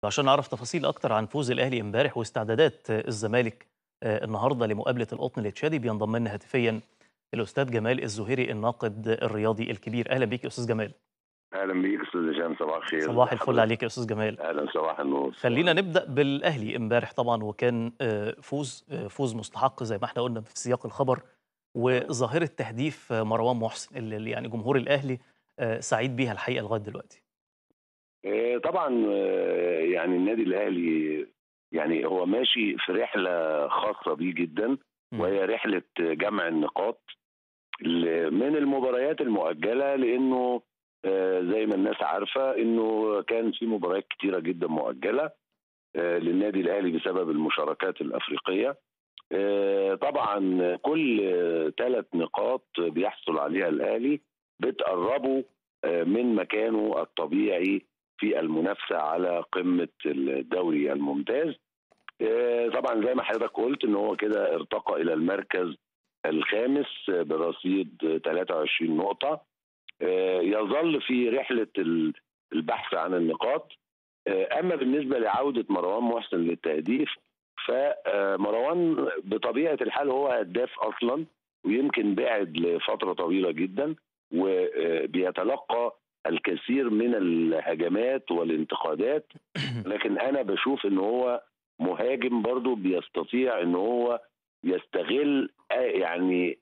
عشان نعرف تفاصيل اكتر عن فوز الاهلي امبارح واستعدادات الزمالك آه، النهارده لمقابله القطن التشادي بينضم لنا هاتفيا الاستاذ جمال الزهيري الناقد الرياضي الكبير اهلا بيك يا استاذ جمال اهلا بيك استاذ هشام صباح الخير صباح الفل عليك يا استاذ جمال اهلا صباح النور خلينا نبدا بالاهلي امبارح طبعا وكان آه، فوز آه، فوز مستحق زي ما احنا قلنا في سياق الخبر وظاهره تهديف آه، مروان محسن اللي اللي يعني جمهور الاهلي آه، سعيد بيها الحقيقه لغايه دلوقتي آه، طبعا آه، يعني النادي الاهلي يعني هو ماشي في رحله خاصه بيه جدا مم. وهي رحله جمع النقاط ل- من المباريات المؤجله لانه آه، زي ما الناس عارفه انه كان في مباريات كتيره جدا مؤجله آه، للنادي الاهلي بسبب المشاركات الافريقيه آه، طبعا كل ثلاث نقاط بيحصل عليها الاهلي بتقربه آه، من مكانه الطبيعي في المنافسه على قمه الدوري الممتاز آه، طبعا زي ما حضرتك قلت ان هو كده ارتقى الى المركز الخامس برصيد 23 نقطه آه، يظل في رحله ال- البحث عن النقاط آه، اما بالنسبه لعوده مروان محسن للتهديف فمروان بطبيعه الحال هو هداف اصلا ويمكن بعد لفتره طويله جدا وبيتلقى الكثير من الهجمات والانتقادات لكن انا بشوف ان هو مهاجم برضو بيستطيع ان هو يستغل آه، يعني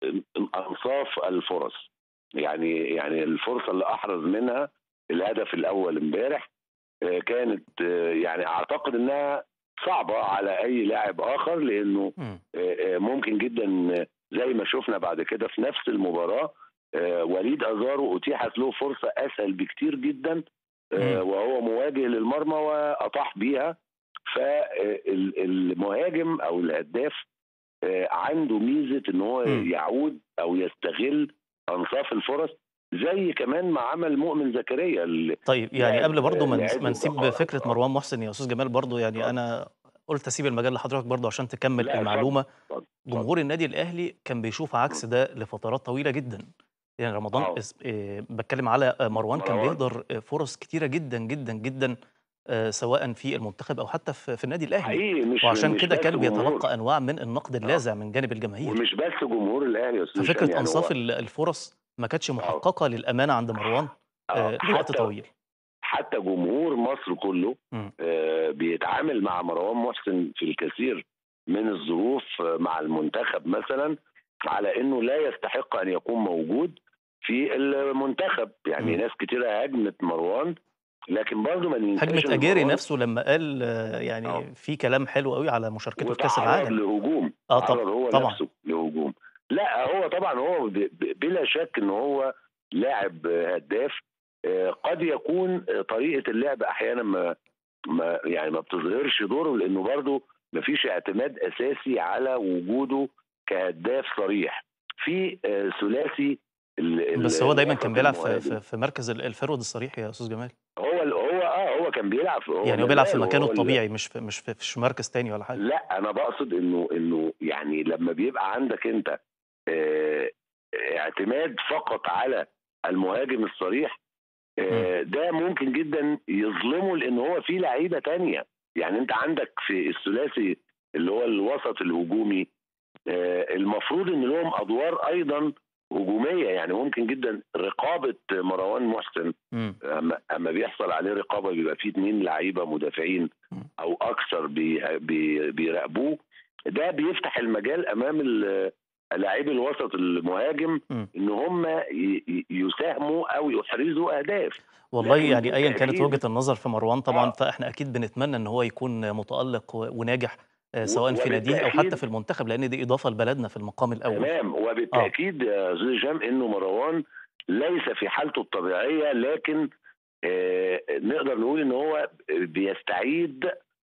انصاف الفرص يعني يعني الفرصه اللي احرز منها الهدف الاول امبارح آه، كانت آه، يعني اعتقد انها صعبه على اي لاعب اخر لانه مم. آه، آه، ممكن جدا آه، زي ما شفنا بعد كده في نفس المباراه آه، وليد ازارو اتيحت له فرصه اسهل بكتير جدا آه، مم. وهو مواجه للمرمى واطاح بيها فالمهاجم او الهداف آه، عنده ميزه ان هو مم. يعود او يستغل انصاف الفرص زي كمان ما عمل مؤمن زكريا اللي طيب يعني لعب- قبل برضو ما لعب نس- ما نسيب دقائق. فكره آه. مروان محسن يا استاذ جمال برضو يعني اتفضل. انا قلت اسيب المجال لحضرتك برضو عشان تكمل لا، اتفضل. المعلومه اتفضل. جمهور النادي الاهلي كان بيشوف عكس ده لفترات طويله جدا يعني رمضان آه. اس- آه، بتكلم على آه، مروان كان مروان. بيهدر آه، فرص كتيره جدا جدا جدا آه، سواء في المنتخب او حتى في في النادي الاهلي حقيقي مش وعشان مش كده بس كان جمهور. بيتلقى انواع من النقد اللاذع من جانب الجماهير ومش بس جمهور الاهلي يا استاذ هشام، ففكره يعني انصاف هو- ال- الفرص ما كانتش محققه للامانه عند مروان آه، آه، لوقت حتى- طويل حتى جمهور مصر كله مم. آه، بيتعامل مع مروان محسن في الكثير من الظروف آه، مع المنتخب مثلا على انه لا يستحق ان يكون موجود في المنتخب يعني مم. ناس كتيرة هاجمت مروان لكن برضه ما ننساش هجمه إن اجاري مروان نفسه لما قال آه، آه. يعني في كلام حلو قوي على مشاركته في كاس وتعرض العالم لهجوم آه، تعرض طب- هو طبعاً. نفسه لهجوم لا هو طبعا هو ب- ب- بلا شك ان هو لاعب هداف آه، قد يكون آه، طريقه اللعب احيانا ما ما يعني ما بتظهرش دوره لانه برضه ما فيش اعتماد اساسي على وجوده كهداف صريح في آه، ثلاثي ال- ال- بس هو دايما الوسط كان بيلعب في, المهاجم. في, في مركز ال- الفرود الصريح يا استاذ جمال هو ال- هو اه هو كان بيلعب هو يعني هو ما بيلعب في زال مكانه هو ال- الطبيعي مش في مش في, في مركز تاني ولا حاجه لا انا بقصد انه انه يعني لما بيبقى عندك انت آه، اعتماد فقط على المهاجم الصريح آه، ده ممكن جدا يظلمه لان هو في لعيبه تانية يعني انت عندك في الثلاثي اللي هو الوسط الهجومي آه، المفروض ان لهم ادوار ايضا هجوميه يعني ممكن جدا رقابه مروان محسن مم. اما اما بيحصل عليه رقابه بيبقى فيه اتنين لعيبه مدافعين مم. او اكثر بي بي بيراقبوه ده بيفتح المجال امام ال- لاعبي الوسط المهاجم مم. ان هم ي- ي- يساهموا او يحرزوا اهداف والله لكن يعني ايا كانت بالتأكيد- وجهه النظر في مروان طبعا آه. فاحنا اكيد بنتمنى ان هو يكون متالق و- وناجح آه، سواء في ناديه او وبالتأكيد- حتى في المنتخب لان دي اضافه لبلدنا في المقام الاول تمام وبالتاكيد يا استاذ هشام انه مروان ليس في حالته الطبيعيه لكن آه نقدر نقول ان هو بيستعيد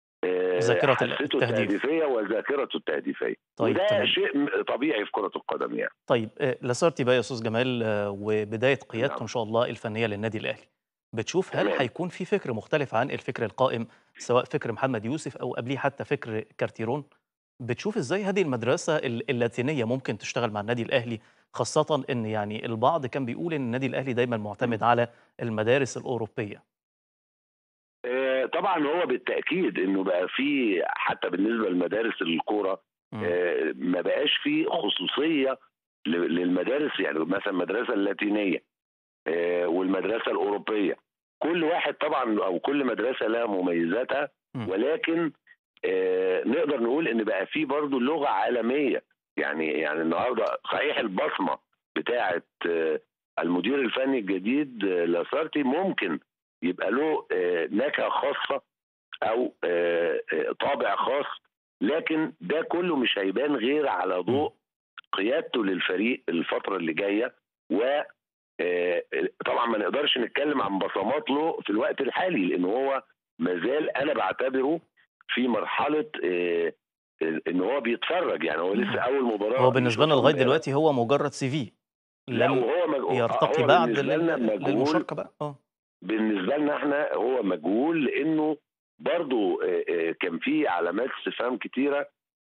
آه، ذاكرة حسته التهديف. التهديفيه وذاكرته التهديفيه طيب، وده تمام. شيء م- طبيعي في كره القدم يعني طيب آه، لاسارتي بقى يا استاذ جمال آه، وبدايه قيادته نعم. ان شاء الله الفنيه للنادي الاهلي بتشوف هل تمام. هيكون في فكر مختلف عن الفكر القائم سواء فكر محمد يوسف او قبليه حتى فكر كارتيرون بتشوف ازاي هذه المدرسه ال- اللاتينيه ممكن تشتغل مع النادي الاهلي خاصه ان يعني البعض كان بيقول ان النادي الاهلي دايما معتمد على المدارس الاوروبيه آه، طبعا هو بالتاكيد انه بقى في حتى بالنسبه لمدارس الكوره مم. آه، ما بقاش في خصوصيه ل- للمدارس يعني مثلا المدرسه اللاتينيه آه، والمدرسه الاوروبيه كل واحد طبعا او كل مدرسه لها مميزاتها مم. ولكن آه، نقدر نقول ان بقى في برضه لغه عالميه يعني يعني النهارده صحيح البصمه بتاعه آه، المدير الفني الجديد آه، لاسارتي ممكن يبقى له آه، نكهه خاصه او آه، آه، طابع خاص لكن ده كله مش هيبان غير على ضوء قيادته للفريق الفتره اللي جايه و آه، طبعا ما نقدرش نتكلم عن بصمات له في الوقت الحالي لان هو مازال انا بعتبره في مرحله آه، ان هو بيتفرج يعني هو لسه اول مباراه هو بالنسبه لنا يشوفها لغايه امبارح. دلوقتي هو مجرد سي في لا لم وهو مج... يرتقي هو بعد بالنسبة لنا لل- مجهول للمشاركه بقى اه بالنسبه لنا احنا هو مجهول لانه برضو آه، آه، كان في علامات استفهام كتيره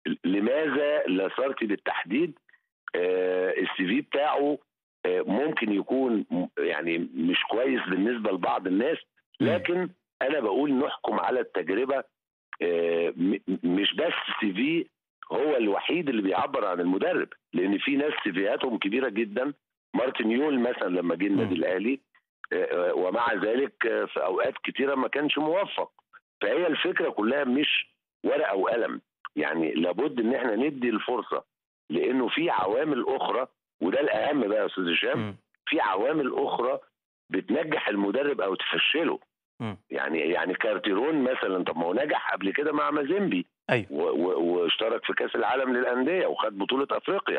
لماذا لاسارتي بالتحديد آه، السي في بتاعه آه، ممكن يكون م- يعني مش كويس بالنسبه لبعض الناس مم. لكن انا بقول نحكم على التجربه آه، م- مش بس سي في هو الوحيد اللي بيعبر عن المدرب لان في ناس سيفيهاتهم كبيره جدا مارتن يول مثلا لما جه النادي مم. الاهلي آه، آه، ومع ذلك آه، في اوقات كتيره ما كانش موفق فهي الفكره كلها مش ورقه وقلم يعني لابد ان احنا ندي الفرصه لانه في عوامل اخرى وده الاهم بقى يا استاذ هشام مم. في عوامل اخرى بتنجح المدرب او تفشله مم. يعني يعني كارتيرون مثلا طب ما هو نجح قبل كده مع مازيمبي ايوه و- و- واشترك في كاس العالم للانديه وخد بطوله افريقيا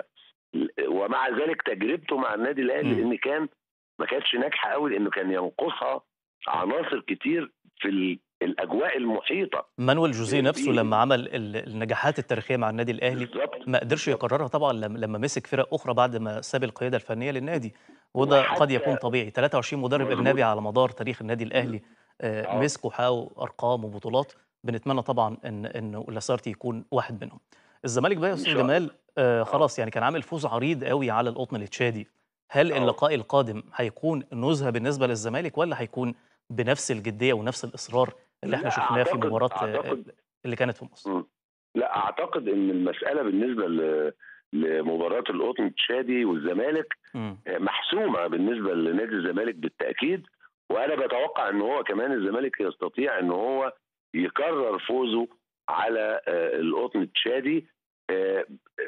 ومع ذلك تجربته مع النادي الاهلي مم. ان كان ما كانتش ناجحه قوي لانه كان ينقصها عناصر كتير في ال- الاجواء المحيطه مانويل جوزيه نفسه في- لما عمل ال- النجاحات التاريخيه مع النادي الاهلي بالظبط ما قدرش يكررها طبعا لما لما مسك فرق اخرى بعد ما ساب القياده الفنيه للنادي وده قد وحتى- يكون طبيعي 23 مدرب مظبوط. اجنبي على مدار تاريخ النادي الاهلي آه، آه. مسكوا حققوا ارقام وبطولات بنتمنى طبعا ان ان لاسارتي يكون واحد منهم الزمالك بقى يا إن استاذ شاء الله. جمال آه خلاص يعني كان عامل فوز عريض قوي على القطن التشادي هل آه. اللقاء القادم هيكون نزهه بالنسبه للزمالك ولا هيكون بنفس الجديه ونفس الاصرار اللي احنا لا، شفناه في أعتقد- مباراه آه، أعتقد- اللي كانت في مصر لا اعتقد ان المساله بالنسبه ل- لمباراه القطن التشادي والزمالك مم. محسومه بالنسبه لنادي الزمالك بالتاكيد وانا بتوقع ان هو كمان الزمالك يستطيع ان هو يكرر فوزه على آه، القطن التشادي آه،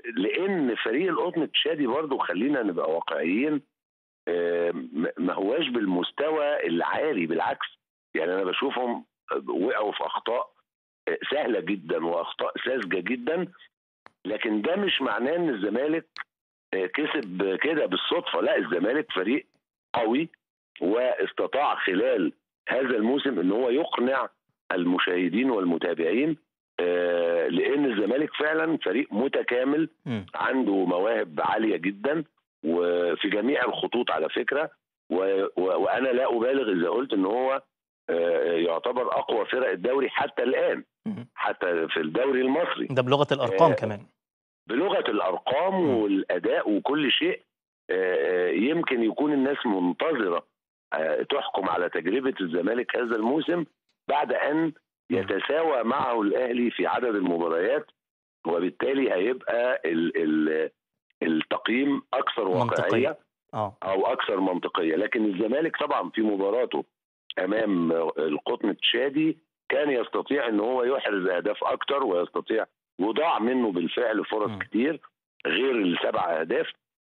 لان فريق القطن التشادي برضو خلينا نبقى واقعيين آه، ما- ما هواش بالمستوى العالي بالعكس يعني انا بشوفهم وقعوا في اخطاء آه، سهله جدا واخطاء ساذجه جدا لكن ده مش معناه ان الزمالك آه، كسب كده بالصدفه لا الزمالك فريق قوي واستطاع خلال هذا الموسم ان هو يقنع المشاهدين والمتابعين آه، لان الزمالك فعلا فريق متكامل مم. عنده مواهب عاليه جدا وفي جميع الخطوط على فكره و... و... وانا لا ابالغ اذا قلت ان هو آه، يعتبر اقوى فرق الدوري حتى الان مم. حتى في الدوري المصري ده بلغه الارقام آه، كمان بلغه الارقام مم. والاداء وكل شيء آه، يمكن يكون الناس منتظره آه، تحكم على تجربه الزمالك هذا الموسم بعد ان يتساوى معه الاهلي في عدد المباريات وبالتالي هيبقى ال ال التقييم اكثر منطقية. واقعيه اه او اكثر منطقيه لكن الزمالك طبعا في مباراته امام القطن التشادي كان يستطيع ان هو يحرز اهداف اكتر ويستطيع وضاع منه بالفعل فرص مم. كتير غير السبع اهداف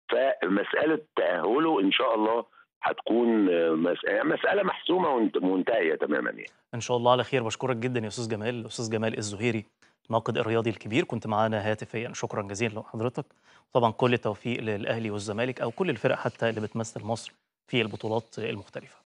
فمساله تاهله ان شاء الله هتكون مس- مساله محسومه ومنت- ومنتهيه تماما يعني ان شاء الله على خير بشكرك جدا يا استاذ جمال الاستاذ جمال الزهيري الناقد الرياضي الكبير كنت معانا هاتفيا شكرا جزيلا لحضرتك طبعا كل التوفيق للاهلي والزمالك او كل الفرق حتى اللي بتمثل مصر في البطولات المختلفه